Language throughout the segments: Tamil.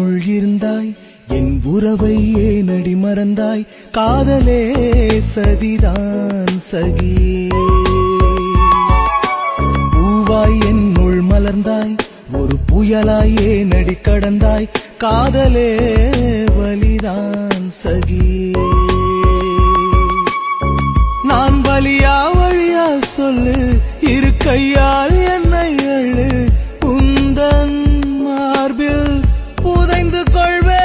என்னுள் இருந்தாய் என் உறவை ஏனடி மறந்தாய் காதலே சதிதான் சகியே பூவாய் என்னுள் மலர்ந்தாய் ஒரு புயலாய் ஏனடி கடந்தாய் காதலே வலிதான் சகியே நான் வலியா வழியா சொல்லு இரு கையால் என்னை அழு உந்தன் மார்பில் புதைந்து கொள்வே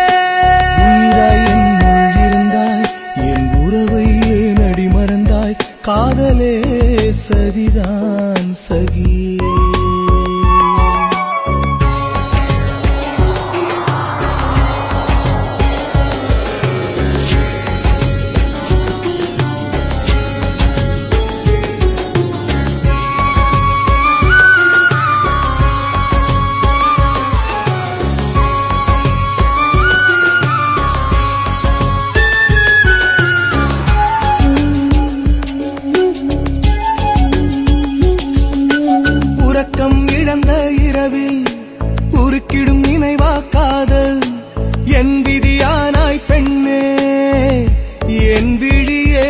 இருந்தாய் என் உறவை ஏனடி மறந்தாய் காதலே சதிதான் சகியே உறக்கம் இழந்த இரவில் உருக்கிடும் நினைவா காதல் என் விதியானாய் பெண்ணே என் விழியே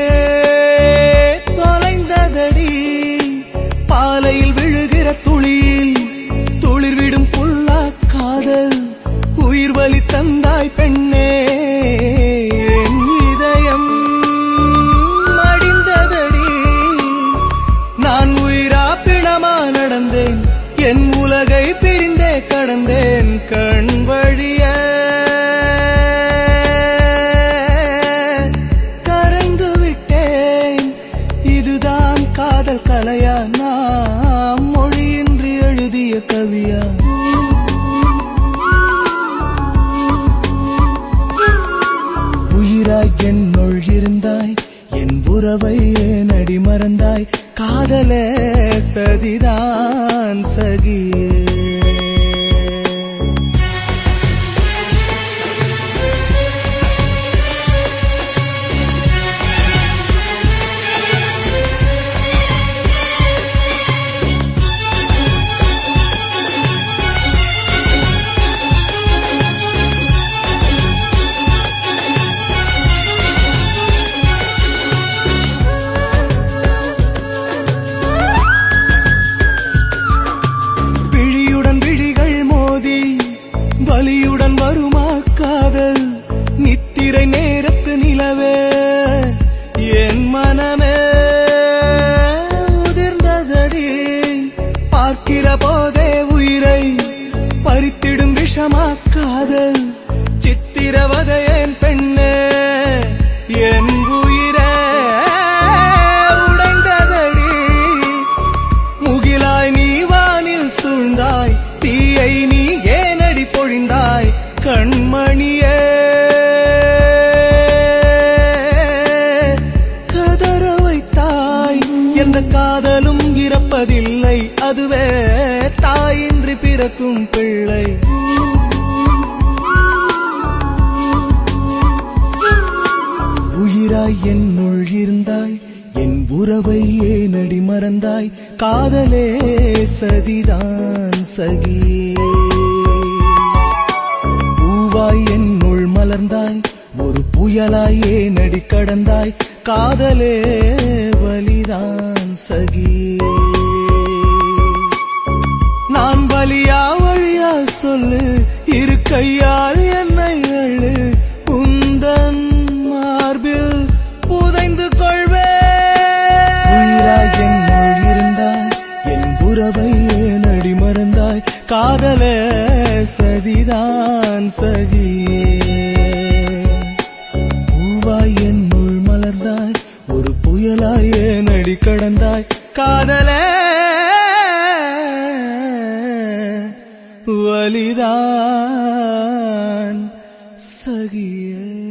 தொலைந்ததடி பாலையில் விழுகிற துளியில் துளிர்விடும் புல்லா காதல் உயிர் வலி தந்தாய் பெண்ணே என் இதயம் மடிந்ததடி நான் உயிரா பிணமா நடந்தேன் என் உலகை பிரிந்தே கடந்தேன் கண் வழிய கரைந்து விட்டேன் இதுதான் காதல் கலையா நாம் மொழியின்றி எழுதிய கவியா உயிராய் என்னுள் இருந்தாய் என் உறவை ஏனடி மறந்தாய் காதலே சதிதான் சகியே விழியுடன் விழிகள் மோதி வலியுடன் வருமா காதல் நித்திரை நேரத்து நிலவே என் மனமே உதிர்ந்ததடி பார்க்கிற போதே உயிரை பறித்திடும் விஷமா காதல் சித்திரவதையேன் பெண்ணே என் உயிரே உடைந்ததடி முகிலாய் நீ வானில் சூழ்ந்தாய் தீயை நீ ஏனடி பொழிந்தாய் கண்மணியே கதற வைத்தாய் எந்த காதலும் இறப்பதில்லை அதுவே தாயின்றி பிறக்கும் பிள்ளை உயிராய் என்னுள் இருந்தாய் என் உறவை ஏனடி மறந்தாய் காதலே சதிதான் சகியே பூவாய் என்னுள் மலர்ந்தாய் ஒரு புயலாய் ஏனடி கடந்தாய் காதலே வலிதான் சகியே நான் வலியா வழியா சொல்லு இரு கையால் என்னை அழு உந்தன் மார்பில் புதைந்து கொள்வே உயிராய் என்னுள் இருந்தாய் என் உறவை ஏனடி மறந்தாய் காதலே சதிதான் சகியே பூவாய் என்னுள் மலர்ந்தாய் ஒரு புயலாய் ஏனடி கடந்தாய் காதலே வலிதான் சகியே